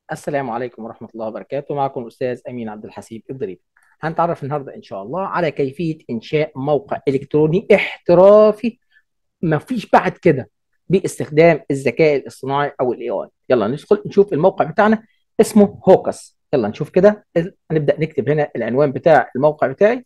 السلام عليكم ورحمة الله وبركاته معكم الأستاذ أمين عبد الحسيب الضريبي هنتعرف النهاردة إن شاء الله على كيفية إنشاء موقع إلكتروني احترافي مفيش بعد كده باستخدام الذكاء الاصطناعي أو ال AI يلا ندخل نشوف الموقع بتاعنا اسمه هوكس يلا نشوف كده هنبدأ نكتب هنا العنوان بتاع الموقع بتاعي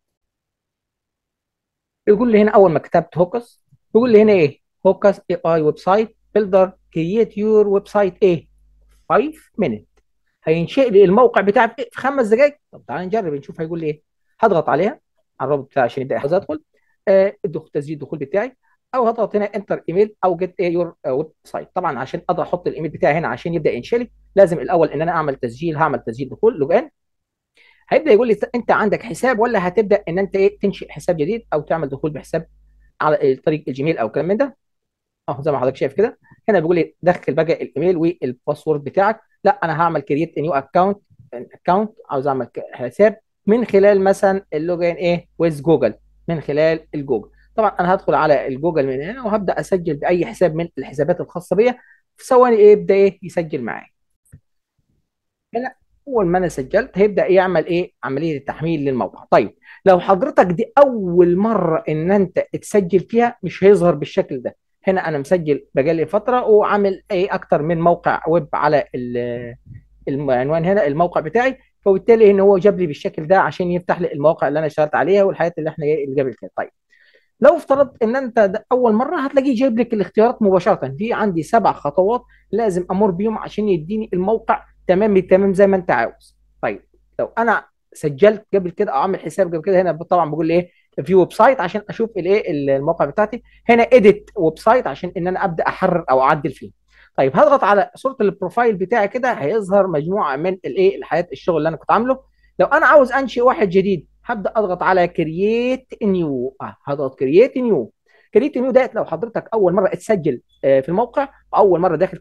يقول لي هنا أول ما كتبت هوكس يقول لي هنا إيه هوكس اي اي ويب سايت بيلدر كرييت يور ويب سايت ايه 5 مينت هينشئ لي الموقع بتاعي في خمس دقائق طب تعالى نجرب نشوف هيقول لي ايه هضغط عليها على الرابط بتاعي عشان يبدا ادخل آه تسجيل الدخول بتاعي او هضغط هنا انتر ايميل او جيت يور ويب سايت طبعا عشان اقدر احط الايميل بتاعي هنا عشان يبدا ينشئ لي لازم الاول ان انا اعمل تسجيل هعمل تسجيل دخول لوج ان هيبدا يقول لي انت عندك حساب ولا هتبدا ان انت ايه تنشئ حساب جديد او تعمل دخول بحساب على طريق الجيميل او كلام من ده اهو زي ما حضرتك شايف كده هنا بيقول لي دخل بقى الايميل والباسورد بتاعك لا انا هعمل كرييت نيو اكونت اكونت عاوز اعمل حساب من خلال مثلا اللوجين ايه ويز جوجل من خلال الجوجل طبعا انا هدخل على الجوجل من هنا وهبدا اسجل باي حساب من الحسابات الخاصه بيا في ثواني ايه يبدا ايه يسجل معايا هنا اول ما انا سجلت هيبدا يعمل ايه عمليه التحميل للموقع طيب لو حضرتك دي اول مره ان انت تسجل فيها مش هيظهر بالشكل ده هنا انا مسجل بقالي فتره وعامل ايه اكتر من موقع ويب على العنوان هنا الموقع بتاعي فبالتالي ان هو جاب لي بالشكل ده عشان يفتح لي المواقع اللي انا اشتغلت عليها والحاجات اللي احنا اللي قبل كده طيب لو افترضت ان انت اول مره هتلاقيه جايب لك الاختيارات مباشره في عندي سبع خطوات لازم امر بيهم عشان يديني الموقع تمام بالتمام زي ما انت عاوز طيب لو انا سجلت قبل كده او عامل حساب قبل كده هنا طبعا بقول ايه في ويب سايت عشان اشوف الايه الموقع بتاعتي هنا اديت ويب سايت عشان ان انا ابدا احرر او اعدل فيه طيب هضغط على صوره البروفايل بتاعي كده هيظهر مجموعه من الايه الحياه الشغل اللي انا كنت عامله لو انا عاوز انشئ واحد جديد هبدا اضغط على كرييت نيو آه هضغط كرييت نيو كرييت نيو ديت لو حضرتك اول مره اتسجل في الموقع اول مره داخل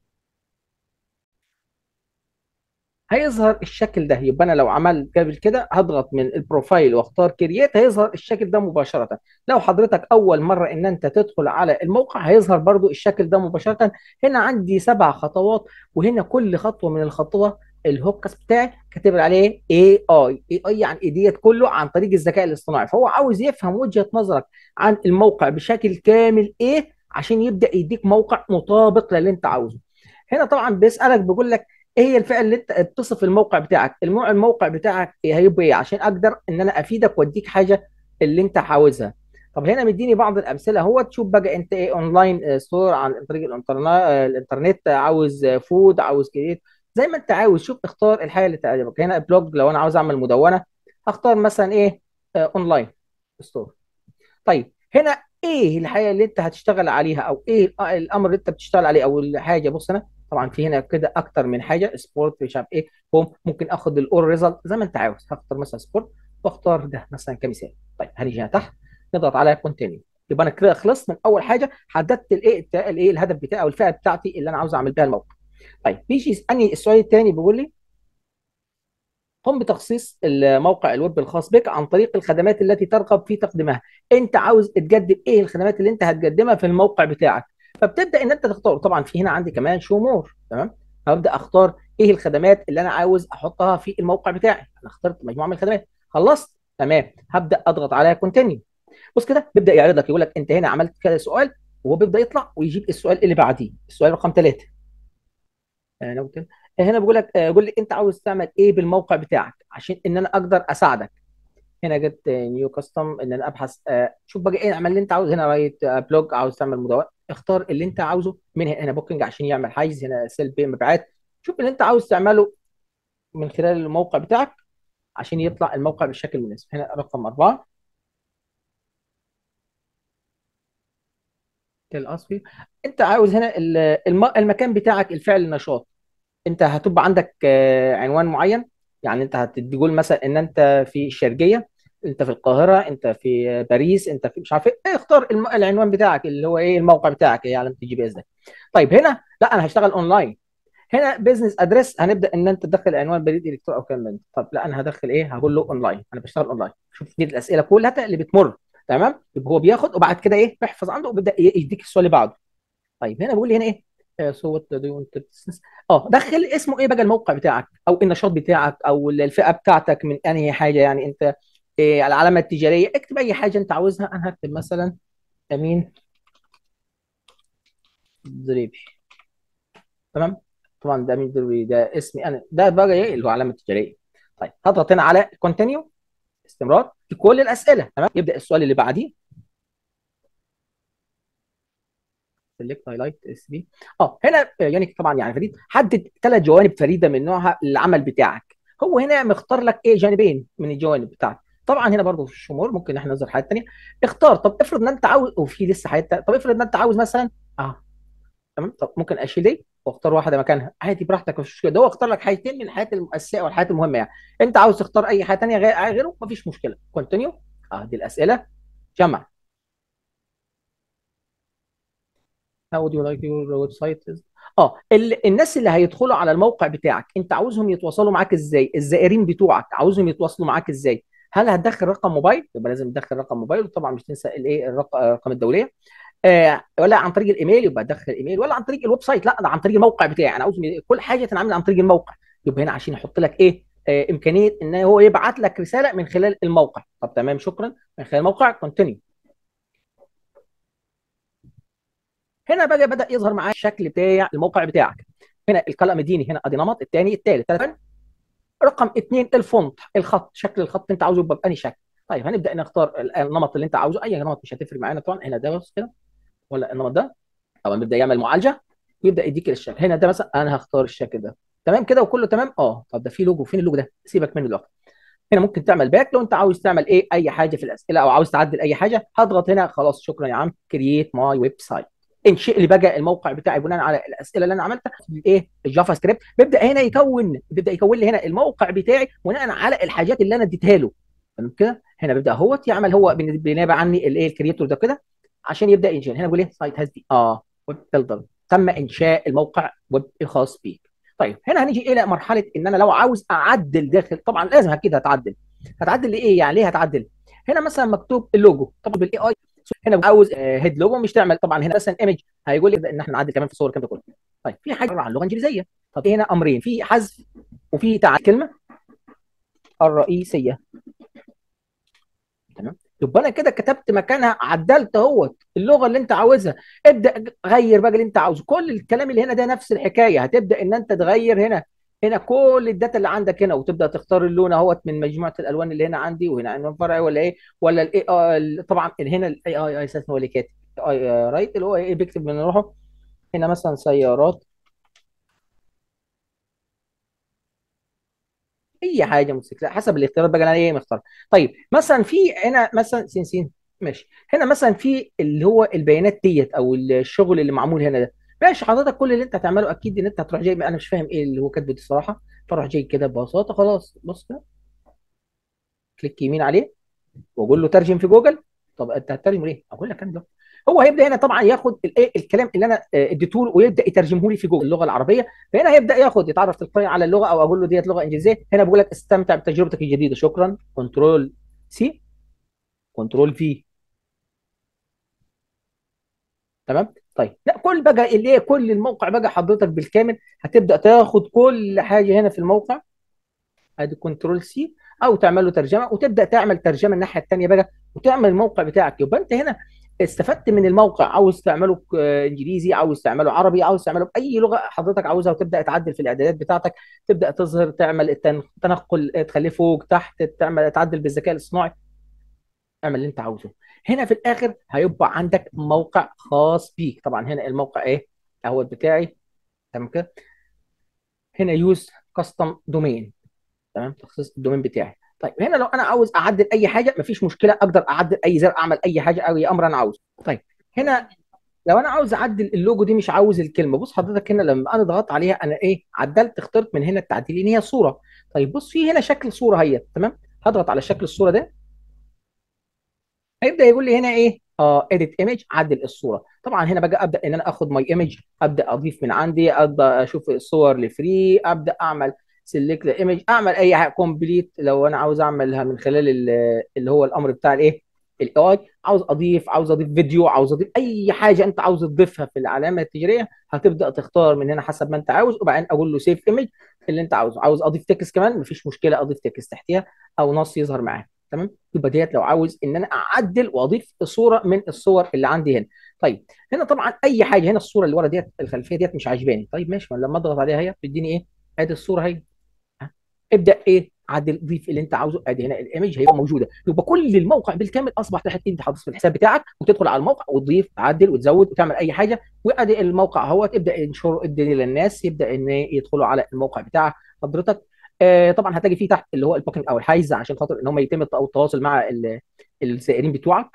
هيظهر الشكل ده يبقى انا لو عملت قبل كده هضغط من البروفايل واختار كرييت هيظهر الشكل ده مباشره لو حضرتك اول مره ان انت تدخل على الموقع هيظهر برضو الشكل ده مباشره هنا عندي سبع خطوات وهنا كل خطوه من الخطوه الهوكس بتاعي كاتب عليه اي اي اي اي يعني ديت كله عن طريق الذكاء الاصطناعي فهو عاوز يفهم وجهه نظرك عن الموقع بشكل كامل ايه عشان يبدا يديك موقع مطابق للي انت عاوزه هنا طبعا بيسالك بيقول لك ايه هي الفئه اللي انت تصف الموقع بتاعك الموقع الموقع بتاعك إيه هيبقى ايه عشان اقدر ان انا افيدك واديك حاجه اللي انت عاوزها طب هنا مديني بعض الامثله هو تشوف بقى انت ايه اونلاين ستور عن طريق الانترنت عاوز فود عاوز كريت زي ما انت عاوز شوف اختار الحاجه اللي تعجبك هنا بلوج لو انا عاوز اعمل مدونه هختار مثلا ايه اونلاين ستور طيب هنا ايه الحاجه اللي انت هتشتغل عليها او ايه الامر اللي انت بتشتغل عليه او الحاجه بص هنا طبعا في هنا كده اكتر من حاجه سبورت مش عارف ايه هوم ممكن اخد الاول ريزلت زي ما انت عاوز هختار مثلا سبورت واختار ده مثلا كمثال طيب هنيجي هنا تحت نضغط على كونتينيو يبقى انا كده خلصت من اول حاجه حددت الايه الايه الهدف بتاعي او الفئه بتاعتي اللي انا عاوز اعمل بيها الموقع طيب بيجي يسالني السؤال الثاني بيقول لي قم بتخصيص الموقع الويب الخاص بك عن طريق الخدمات التي ترغب في تقديمها انت عاوز تقدم ايه الخدمات اللي انت هتقدمها في الموقع بتاعك فبتبدا ان انت تختار طبعا في هنا عندي كمان شو مور تمام هبدا اختار ايه الخدمات اللي انا عاوز احطها في الموقع بتاعي انا اخترت مجموعه من الخدمات خلصت تمام هبدا اضغط على كونتينيو بص كده بيبدا يعرض لك يقول لك انت هنا عملت كذا سؤال وهو بيبدا يطلع ويجيب السؤال اللي بعديه السؤال رقم ثلاثه هنا بيقول لك قول لي انت عاوز تعمل ايه بالموقع بتاعك عشان ان انا اقدر اساعدك هنا جت نيو كاستم ان انا ابحث شوف بقى ايه اعمل اللي انت عاوز هنا رايت بلوج عاوز تعمل مدونه اختار اللي انت عاوزه من هنا بوكينج عشان يعمل حيز هنا سيل بي مبيعات شوف اللي انت عاوز تعمله من خلال الموقع بتاعك عشان يطلع الموقع بالشكل المناسب هنا رقم أربعة الأصفي انت عاوز هنا المكان بتاعك الفعل النشاط انت هتبقى عندك عنوان معين يعني انت هتقول مثلا ان انت في الشرقيه انت في القاهره انت في باريس انت في مش عارف ايه اختار العنوان بتاعك اللي هو ايه الموقع بتاعك ايه علامه الجي بي اس ده طيب هنا لا انا هشتغل اونلاين هنا بزنس ادريس هنبدا ان انت تدخل عنوان بريد الكتروني او كلام من طب لا انا هدخل ايه هقول له اونلاين انا بشتغل اونلاين شوف دي الاسئله كلها اللي بتمر تمام يبقى هو بياخد وبعد كده ايه بيحفظ عنده وبيبدا يديك السؤال اللي بعده طيب هنا بيقول لي هنا ايه سو وات دو يو اه دخل اسمه ايه بقى الموقع بتاعك او النشاط بتاعك او الفئه بتاعتك من انهي حاجه يعني انت إيه العلامه التجاريه اكتب اي حاجه انت عاوزها انا هكتب مثلا امين ضريبي تمام طبعا ده امين ضريبي ده اسمي انا ده بقى ايه اللي هو علامه تجاريه طيب هضغط هنا على كونتينيو استمرار في كل الاسئله تمام يبدا السؤال اللي بعديه سيلكت هايلايت اس بي اه هنا يعني طبعا يعني فريد حدد ثلاث جوانب فريده من نوعها العمل بتاعك هو هنا مختار لك ايه جانبين من الجوانب بتاعتك طبعا هنا برضه في الشمول ممكن احنا نظهر حاجات ثانيه اختار طب افرض ان انت عاوز وفي لسه حاجات طب افرض ان انت عاوز مثلا اه تمام طب ممكن اشيل دي واختار واحده مكانها عادي براحتك مفيش مشكله ده هو اختار لك حاجتين من الحاجات المؤسسه والحاجات المهمه يعني انت عاوز تختار اي حاجه ثانيه غير غيره مفيش مشكله كونتينيو اه دي الاسئله جمع How would you like your website is اه ال... الناس اللي هيدخلوا على الموقع بتاعك انت عاوزهم يتواصلوا معاك ازاي الزائرين بتوعك عاوزهم يتواصلوا معاك ازاي هل هتدخل رقم موبايل يبقى لازم تدخل رقم موبايل وطبعا مش تنسى الايه الرقم الدوليه آه ولا عن طريق الايميل يبقى دخل ايميل ولا عن طريق الويب سايت لا ده عن طريق الموقع بتاعي انا عاوز كل حاجه تنعمل عن طريق الموقع يبقى هنا عشان يحط لك ايه آه امكانيه ان هو يبعت لك رساله من خلال الموقع طب تمام شكرا من خلال الموقع كونتينيو هنا بقى بدا يظهر معايا الشكل بتاع الموقع بتاعك هنا القلم اديني هنا ادي نمط الثاني الثالث رقم اثنين الفونت الخط شكل الخط انت عاوزه يبقى بأني شكل طيب هنبدا نختار النمط اللي انت عاوزه اي نمط مش هتفرق معانا طبعا هنا ده بس كده ولا النمط ده طبعا بيبدا يعمل معالجه ويبدا يديك الشكل هنا ده مثلا انا هختار الشكل ده تمام كده وكله تمام اه طب ده في لوجو فين اللوجو ده سيبك منه دلوقتي هنا ممكن تعمل باك لو انت عاوز تعمل ايه اي حاجه في الاسئله او عاوز تعدل اي حاجه هضغط هنا خلاص شكرا يا عم كرييت ماي ويب سايت انشئ لي بقى الموقع بتاعي بناء على الاسئله اللي انا عملتها ايه الجافا سكريبت بيبدا هنا يكون بيبدا يكون لي هنا الموقع بتاعي بناء على الحاجات اللي انا اديتها له تمام كده هنا بيبدا هو يعمل هو بالنيابه عني الايه الكرييتور ده كده عشان يبدا ينشئ هنا بيقول ايه سايت هاز دي اه ويب بيلدر تم انشاء الموقع ويب الخاص بيك طيب هنا هنيجي الى مرحله ان انا لو عاوز اعدل داخل طبعا لازم اكيد هتعدل هتعدل لايه يعني ليه هتعدل هنا مثلا مكتوب اللوجو طبعا بالاي اي هنا عاوز هيد لوجو مش تعمل طبعا هنا مثلا ايمج هيقول لي ان احنا نعدل كمان في الصور الكلام ده كله طيب في حاجه عن اللغه الانجليزيه طب هنا امرين في حذف وفي تعديل كلمه الرئيسيه تمام يبقى انا كده كتبت مكانها عدلت اهوت اللغه اللي انت عاوزها ابدا غير بقى اللي انت عاوزه كل الكلام اللي هنا ده نفس الحكايه هتبدا ان انت تغير هنا هنا كل الداتا اللي عندك هنا وتبدا تختار اللون اهوت من مجموعه الالوان اللي هنا عندي وهنا عنوان فرعي ولا ايه ولا الاي اي طبعا هنا الاي اي اساسا هو اللي كاتب اي رايت اللي هو ايه بيكتب من روحه هنا مثلا سيارات اي حاجه موتوسيكلات حسب الاختيارات بقى انا ايه مختار طيب مثلا في هنا مثلا سين ماشي هنا مثلا في اللي هو البيانات ديت او الشغل اللي معمول هنا ده ماشي حضرتك كل اللي انت هتعمله اكيد ان انت هتروح جاي انا مش فاهم ايه اللي هو كاتبه دي الصراحه فاروح جاي كده ببساطه خلاص بص كده كليك يمين عليه واقول له ترجم في جوجل طب انت هتترجم ليه؟ اقول لك انا دلوقتي هو هيبدا هنا طبعا ياخد الايه الكلام اللي انا اديته له ويبدا يترجمه لي في جوجل اللغه العربيه فهنا هيبدا ياخد يتعرف تلقائيا على اللغه او اقول له ديت لغه انجليزيه هنا بقول لك استمتع بتجربتك الجديده شكرا كنترول سي كنترول في تمام طيب لا كل بقى اللي هي كل الموقع بقى حضرتك بالكامل هتبدا تاخد كل حاجه هنا في الموقع ادي كنترول سي او تعمل له ترجمه وتبدا تعمل ترجمه الناحيه الثانيه بقى وتعمل الموقع بتاعك يبقى انت هنا استفدت من الموقع عاوز تعمله انجليزي عاوز تعمله عربي عاوز تعمله باي لغه حضرتك عاوزها وتبدا تعدل في الاعدادات بتاعتك تبدا تظهر تعمل التنقل تخليه فوق تحت تعمل تعدل بالذكاء الاصطناعي اعمل اللي انت عاوزه هنا في الاخر هيبقى عندك موقع خاص بيك طبعا هنا الموقع ايه اهو بتاعي تمام كده هنا يوز كاستم دومين تمام تخصيص الدومين بتاعي طيب هنا لو انا عاوز اعدل اي حاجه مفيش مشكله اقدر اعدل اي زر اعمل اي حاجه او اي امر انا عاوزه طيب هنا لو انا عاوز اعدل اللوجو دي مش عاوز الكلمه بص حضرتك هنا لما انا ضغطت عليها انا ايه عدلت اخترت من هنا التعديل ان هي صوره طيب بص في هنا شكل صوره هي تمام هضغط على شكل الصوره ده هيبدا يقول لي هنا ايه اه اديت ايمج عدل الصوره طبعا هنا بقى ابدا ان انا اخد ماي ايمج ابدا اضيف من عندي ابدا اشوف الصور لفري ابدا اعمل سيلكت ايمج اعمل اي حاجه كومبليت لو انا عاوز اعملها من خلال اللي هو الامر بتاع الايه الاي اي عاوز اضيف عاوز اضيف فيديو عاوز اضيف اي حاجه انت عاوز تضيفها في العلامه التجاريه هتبدا تختار من هنا حسب ما انت عاوز وبعدين اقول له سيف ايمج اللي انت عاوزه عاوز اضيف تكست كمان مفيش مشكله اضيف تكست تحتيها او نص يظهر معاها تمام يبقى ديت لو عاوز ان انا اعدل واضيف صوره من الصور اللي عندي هنا طيب هنا طبعا اي حاجه هنا الصوره اللي ورا ديت الخلفيه ديت مش عاجباني طيب ماشي لما اضغط عليها هي بتديني ايه ادي الصوره اهي ابدا ايه عدل ضيف اللي انت عاوزه ادي هنا الايمج هيبقى موجوده يبقى كل الموقع بالكامل اصبح تحت انت حاطط في الحساب بتاعك وتدخل على الموقع وتضيف تعدل وتزود وتعمل اي حاجه وادي الموقع اهو تبدا انشر الدنيا للناس يبدا ان يدخلوا على الموقع بتاعك حضرتك آه طبعا هتلاقي فيه تحت اللي هو البوكينج او الحيز عشان خاطر ان هم يتم التواصل مع الزائرين بتوعك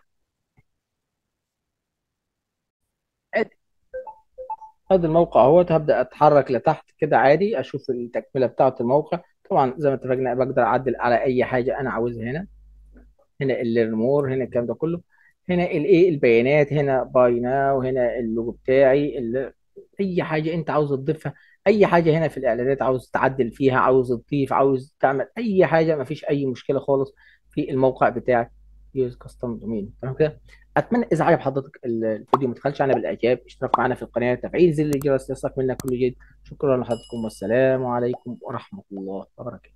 ادي الموقع اهوت هبدا اتحرك لتحت كده عادي اشوف التكمله بتاعه الموقع طبعا زي ما اتفقنا بقدر اعدل على اي حاجه انا عاوزها هنا هنا الليرمور هنا الكلام ده كله هنا الايه البيانات هنا باي ناو هنا اللوجو بتاعي اللي اي حاجه انت عاوز تضيفها اي حاجه هنا في الاعلانات عاوز تعدل فيها عاوز تضيف عاوز تعمل اي حاجه ما فيش اي مشكله خالص في الموقع بتاعك يوز كاستم دومين تمام كده اتمنى اذا عجب حضرتك الفيديو ما تخلش عنها بالاعجاب اشتراك معنا في القناه تفعيل زر الجرس ليصلك منا كل جديد شكرا لحضراتكم والسلام عليكم ورحمه الله وبركاته